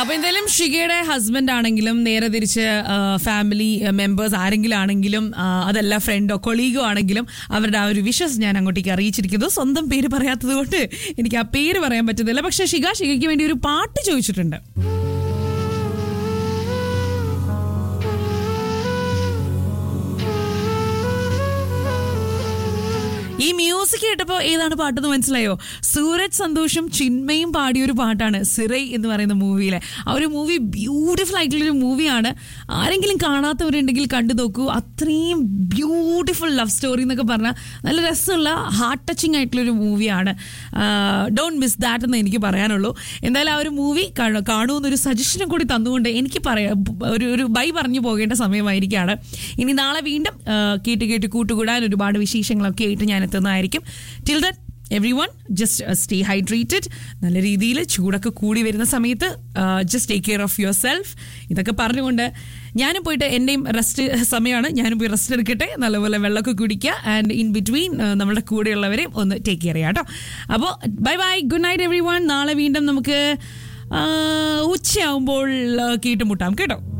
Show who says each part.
Speaker 1: അപ്പൊ എന്തായാലും ഷികയുടെ ഹസ്ബൻഡ് ആണെങ്കിലും നേരെ തിരിച്ച് ഫാമിലി മെമ്പേഴ്സ് ആരെങ്കിലും ആണെങ്കിലും ആ, അതല്ല ഫ്രണ്ടോ കൊളീഗോ ആണെങ്കിലും അവരുടെ ആ ഒരു വിഷസ് ഞാൻ അങ്ങോട്ടേക്ക് അറിയിച്ചിരിക്കുന്നു സ്വന്തം പേര് പറയാത്തത് കൊണ്ട് എനിക്ക് ആ പേര് പറയാൻ പറ്റുന്നില്ല പക്ഷെ ഷിക ഷികയ്ക്ക് വേണ്ടി ഒരു പാട്ട് ചോദിച്ചിട്ടുണ്ട് ഈ മ്യൂസിക് കേട്ടപ്പോൾ ഏതാണ് പാട്ടെന്ന് മനസ്സിലായോ സൂരജ് സന്തോഷും ചിന്മയും പാടിയ ഒരു പാട്ടാണ് സിറൈ എന്ന് പറയുന്ന മൂവിയിലെ ആ ഒരു മൂവി ബ്യൂട്ടിഫുൾ ആയിട്ടുള്ളൊരു മൂവിയാണ് ആരെങ്കിലും കാണാത്തവരുണ്ടെങ്കിൽ കണ്ടു നോക്കൂ അത്രയും ബ്യൂട്ടിഫുൾ ലവ് സ്റ്റോറി എന്നൊക്കെ പറഞ്ഞാൽ നല്ല രസമുള്ള ഹാർട്ട് ടച്ചിങ് ആയിട്ടുള്ളൊരു മൂവിയാണ് ഡോണ്ട് മിസ് ദാറ്റ് എന്ന് എനിക്ക് പറയാനുള്ളൂ എന്തായാലും ആ ഒരു മൂവി കാണുമെന്നൊരു സജഷനും കൂടി തന്നുകൊണ്ട് എനിക്ക് പറയാം ഒരു ഒരു ബൈ പറഞ്ഞു പോകേണ്ട സമയമായിരിക്കുകയാണ് ഇനി നാളെ വീണ്ടും ആ, കേട്ട് കേട്ട് കൂട്ടുകൂടാൻ ഒരുപാട് വിശേഷങ്ങളൊക്കെ ആയിട്ട് ഞാൻ എത്തുന്നതായിരിക്കും till then everyone just stay hydrated നല്ല രീതിയിൽ ചൂടൊക്കെ കൂടി വരുന്ന സമയത്ത് just take care of yourself ഇതൊക്കെ പറഞ്ഞുകൊണ്ട് ഞാനും പോയിട്ട് എൻ്റെയും റെസ്റ്റ് സമയമാണ് ഞാനും പോയി റെസ്റ്റ് എടുക്കട്ടെ നല്ലപോലെ വെള്ളമൊക്കെ കുടിക്കുക ആൻഡ് ഇൻ ബിറ്റ്വീൻ നമ്മുടെ കൂടെയുള്ളവരെയും ഒന്ന് ടേക്ക് കെയർ ചെയ്യാം കേട്ടോ അപ്പോൾ bye bye good night everyone നാളെ വീണ്ടും നമുക്ക് ആ, ഉച്ചയാവുമ്പോൾ ആ, കേട്ടുമുട്ടാം കേട്ടോ